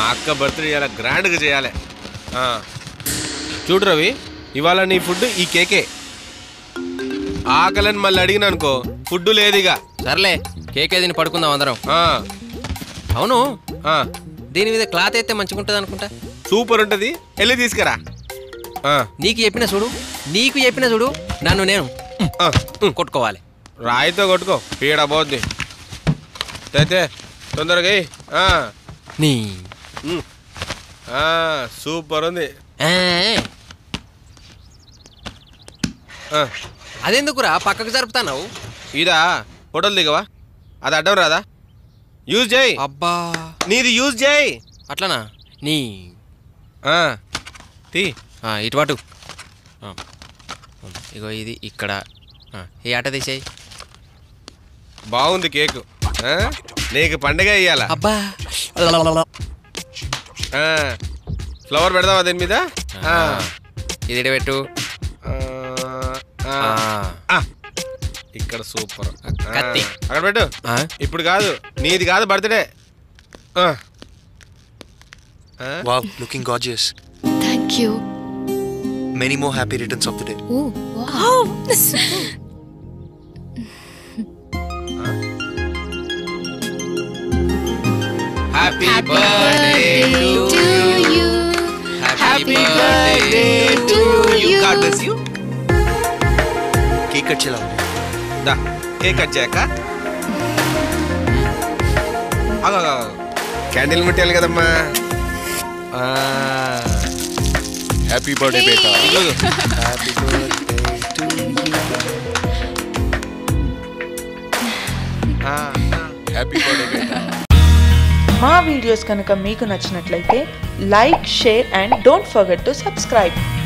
అక్క బర్త్డే ఇలా గ్రాండ్గా చేయాలి ఆ. చూడు రవి ఇవాళ నీ ఫుడ్ ఈ కేకే ఆకలని మళ్ళీ అడిగిన అనుకో ఫుడ్ లేదిగా సర్లే కేకే తిని పడుకుందాం అందరం ఆ, అవును ఆ. దీని మీద క్లాత్ అయితే మంచిగా ఉంటుంది అనుకుంటా సూపర్ ఉంటుంది వెళ్ళి తీసుకురా ఆ, నీకు చెప్పిన చూడు నీకు చెప్పిన చూడు నన్ను నేను ఆ, ఉమ్. కొట్టుకోవాలి రాయితో కొట్టుకో పీడ పోద్ది తెతే తొందరగా ఎయ్. ఆ, నీ ఉమ్. ఆ, సూపర్ ఉంది ఏ, ఆ, అదెందుకురా పక్కకు జరుపుతావు ఇదా ఫోటోలు దిగవా అది అడ్డం రాదా యూజ్ చేయి అబ్బా నీది యూజ్ చేయి అట్లనా నీ ఆ, తీ ఆ, ఇటు పటు ఆ, ఇగో ఇది ఇక్కడ ఆ, ఈ ఆట తీసేయి బాగుంది కేకు ఆ? నీకు పండగ ఇయ్యాల అబ్బా ఫ్లవర్ పెడదామా దీని మీద ఆ. ఇది ఈడ పెట్టు ఆ, ఆ. ఆ, ఆ. ఇక్కడ సూపర్ ఆ. కత్తి. అక్కడ పెట్టు ఆ, ఇప్పుడు కాదు నీది కాదు బర్త్డే ఆ. ఆ? Wow, looking gorgeous. Thank you Many more happy returns of the day. Oh happy birthday to you happy birthday to you God bless you. Cake cut chila. దా కేక్ కట్ చేయక అగో క్యాండిల్ ముట్టాలి కదమ్మా ఆ. Happy birthday, beta. ఇదిగో. Happy birthday to you. ఆ. Happy birthday, beta. మా videos కనుక మీకు నచ్చినట్లయితే like share and don't forget to subscribe